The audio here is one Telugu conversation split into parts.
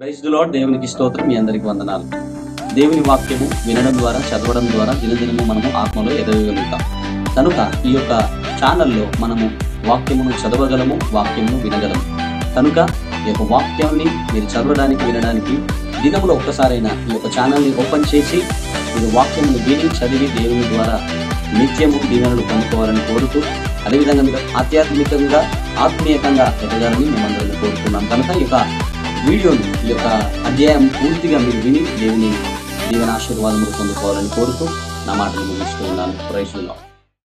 ప్రైజ్ ది లార్డ్ దేవునికి స్తోత్రం మీ అందరికి వందనాలు దేవుని వాక్యము వినడం ద్వారా చదవడం ద్వారా దినదినము మనము ఆత్మలో ఎదగగలుగుతాం కనుక ఈ యొక్క ఛానల్లో మనము వాక్యమును చదవగలము వాక్యమును వినగలము కనుక ఈ యొక్క వాక్యాన్ని మీరు చదవడానికి వినడానికి దినములో ఒక్కసారైనా ఈ యొక్క ఛానల్ని ఓపెన్ చేసి మీరు వాక్యమును విని చదివి దేవుని ద్వారా నిత్యము దీవెనలు పొందుకోవాలని కోరుతూ అదేవిధంగా మీరు ఆధ్యాత్మికంగా ఆత్మీయకంగా ఎదగాలని మేమందరం కోరుతున్నాం కనుక ఈ యొక్క వీడియోని ఈ యొక్క అధ్యాయం పూర్తిగా మీరు విని దేవుని దీవెన ఆశీర్వాదములు పొందుకోవాలని కోరుతూ నా మాటలు ముగిస్తూ ఉన్నాను ప్రైజుల్లో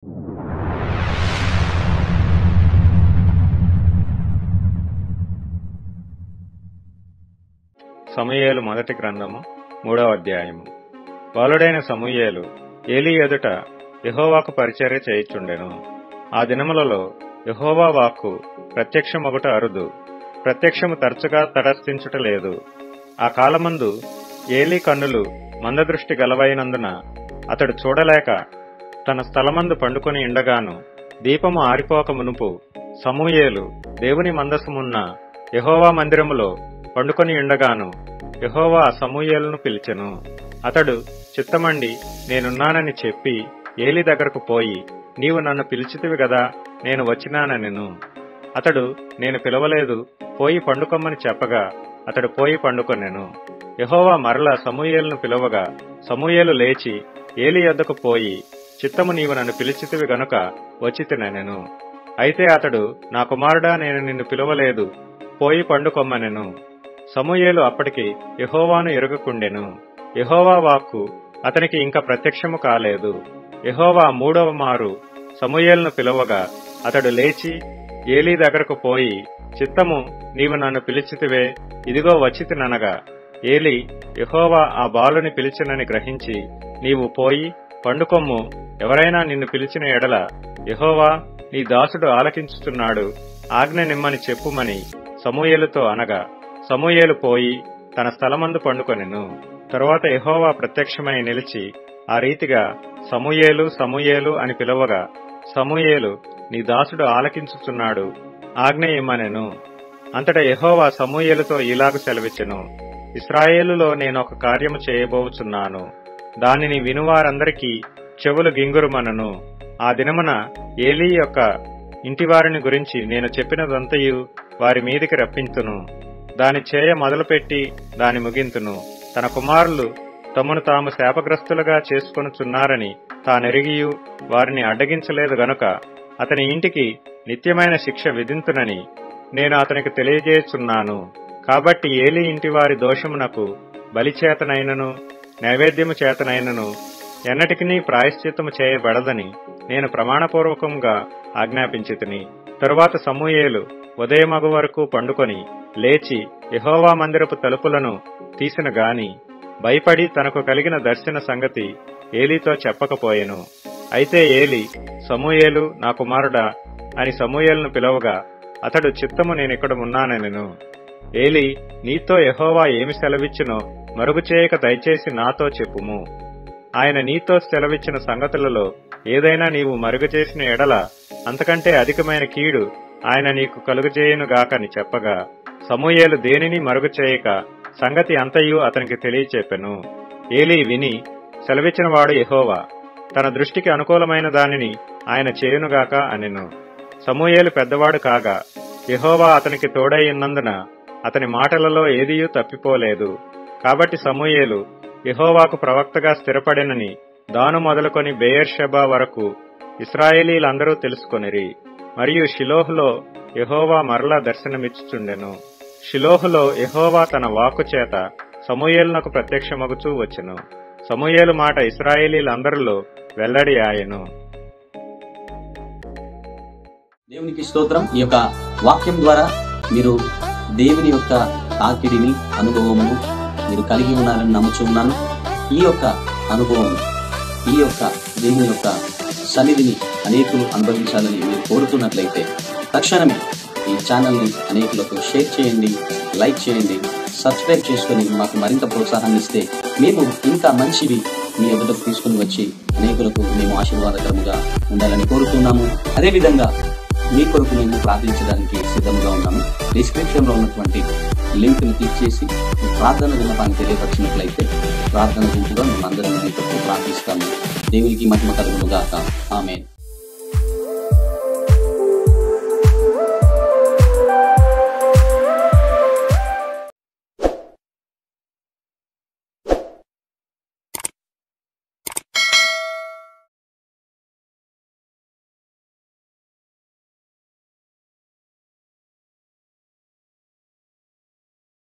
సమూయేలు మొదటి గ్రంథము మూడవ అధ్యాయము బాలుడైన సమూయేలు ఏలీ ఎదుట యెహోవాకు పరిచర్య చేయుచుండెను ఆ దినములలో యెహోవా వాక్కు ప్రత్యక్షమొకట అరుదు ప్రత్యక్షము తరచుగా తటస్థించుట లేదు ఆ కాలమందు ఏలీ కన్నులు మందదృష్టి గలవైనందున అతడు చూడలేక తన స్థలమందు పండుకొని ఉండగాను దీపము ఆరిపోక మునుపు సమూయేలు దేవుని మందసమున్న యెహోవా మందిరములో పండుకొని ఉండగాను యెహోవా సమూయేలును పిలిచెను అతడు చిత్తమండి నేనున్నానని చెప్పి ఏలి దగ్గరకు పోయి నీవు నన్ను పిలిచితివి గదా నేను వచ్చినానెను అతడు నేను పిలవలేదు పోయి పండుకొమ్మని చెప్పగా అతడు పోయి పండుకొనెను యెహోవా మరల సమూయేలును పిలవగా సమూయేలు లేచి ఏలి యొద్దకు పోయి చిత్తము నీవు నన్ను పిలిచితివి గనుక వచ్చితినెను అయితే అతడు నా కుమారుడా నేను నిన్ను పిలవలేదు పోయి పండుకొమ్మనెను సమూయేలు అప్పటికి యెహోవాను ఎరుగకుండెను యెహోవా వాక్కు అతనికి ఇంకా ప్రత్యక్షము కాలేదు యెహోవా మూడవ మారు సమూయేలును పిలవగా అతడు లేచి ఏలీ దగ్గరకు పోయి చిత్తము నీవు నన్ను పిలిచితివే ఇదిగో వచ్చితిననగా ఏలి యెహోవా ఆ బాలుని పిలిచినని గ్రహించి నీవు పోయి పండుకొమ్ము ఎవరైనా నిన్ను పిలిచిన ఎడల యెహోవా నీ దాసుడు ఆలకించుచున్నాడు ఆజ్ఞ నిమ్మని చెప్పుమని సమూయేలుతో అనగా సమూయేలు పోయి తన స్థలమందు పండుకొనెను తరువాత యెహోవా ప్రత్యక్షమై నిలిచి ఆ రీతిగా సమూయేలు సమూయేలు అని పిలవగా సమూయేలు నీ దాసుడు ఆలకించుచున్నాడు ఆజ్ఞ ఇమ్మనెను అంతటా యెహోవా సమూయేలుతో ఇలాగు సెలవిచ్చెను ఇస్రాయేలులో నేను ఒక కార్యము చేయబోచున్నాను దానిని వినువారందరికీ చెవులు గింగురుమనను ఆ దినమున ఏలీ యొక్క ఇంటివారిని గురించి నేను చెప్పినదంతయు వారి మీదికి రప్పింతును దాని చేయ మొదలుపెట్టి దాని ముగింతును తన కుమారులు తమను తాము శాపగ్రస్తులుగా చేసుకొనుచున్నారని తానెరిగియు వారిని అడ్డగించలేదు గనుక అతని ఇంటికి నిత్యమైన శిక్ష విధింతునని నేను అతనికి తెలియజేస్తున్నాను కాబట్టి ఏలి ఇంటి వారి దోషమునకు బలిచేతనైనను నైవేద్యము చేతనైనను ఎన్నటికి ప్రాయశ్చిత్తము చేయబడదని నేను ప్రమాణపూర్వకంగా ఆజ్ఞాపించితిని తరువాత సమూయేలు ఉదయమగు వరకు పండుకొని లేచి యెహోవా మందిరపు తలుపులను తీసిన గాని భయపడి తనకు కలిగిన దర్శన సంగతి ఏలీతో చెప్పకపోయెను అయితే ఏలి సమూయేలు నా కుమారుడా అని సమూయేలును పిలవగా అతడు చిత్తము నేనిక్కడ ఉన్నానెను ఏలి నీతో యెహోవా ఏమి సెలవిచ్చునో మరుగు చేయక దయచేసి నాతో చెప్పుము ఆయన నీతో సెలవిచ్చిన సంగతులలో ఏదైనా నీవు మరుగు చేసిన ఎడల అంతకంటే అధికమైన కీడు ఆయన నీకు కలుగజేయునుగాకని చెప్పగా సమూయేలు దేనిని మరుగు చేయక సంగతి అంతయు అతనికి తెలియచెప్పెను ఏలీ విని సెలవిచ్చిన వాడు యెహోవా తన దృష్టికి అనుకూలమైన దానిని ఆయన చేయునుగాక అనెను సమూయేలు పెద్దవాడు కాగా యెహోవా అతనికి తోడై ఉన్నందున అతని మాటలలో ఏదియూ తప్పిపోలేదు కాబట్టి సమూయేలు యెహోవాకు ప్రవక్తగా స్థిరపడినని దాను మొదలుకొని బెయర్షెబా వరకు ఇస్రాయేలీలందరూ తెలుసుకొనిరి మరియు షిలోహులో యెహోవా మరలా దర్శనమిచ్చుచుండెను షిలోహులో యెహోవా తన వాక్కు చేత సమూయేలునకు ప్రత్యక్షమగుచూ వచ్చెను సమూయేలు మాట ఇస్రాయేలీలందరిలో వెల్లడి ఆయను దేవునికి స్తోత్రం ఈ యొక్క వాక్యం ద్వారా మీరు దేవుని యొక్క తాకిడిని అనుభవమును మీరు కలిగి ఉన్నారని నమ్ముచున్నాను ఈ యొక్క అనుభవం ఈ యొక్క దేవుని యొక్క సన్నిధిని అనేకులు అనుభవించాలని మీరు కోరుతున్నట్లయితే తక్షణమే ఈ ఛానల్ని అనేకులకు షేర్ చేయండి లైక్ చేయండి సబ్స్క్రైబ్ చేసుకొని మాకు మరింత ప్రోత్సాహాన్ని ఇస్తే మేము ఇంకా మంచివి మీ ఎదుటకు తీసుకుని వచ్చి అనేకులకు మేము ఆశీర్వాదకరముగా ఉండాలని కోరుతున్నాము అదేవిధంగా మీ కొరకు మేము ప్రార్థించడానికి సిద్ధంగా ఉన్నాము డిస్క్రిప్షన్ లో ఉన్నటువంటి లింక్ ని క్లిక్ చేసి ప్రార్థన విన్నపాన్ని తెలియపరిచినట్లయితే ప్రార్థన గుంపుగా మేమందరం మీతో ప్రార్థిస్తాము దేవునికి మహిమ కలుగును గాక ఆమె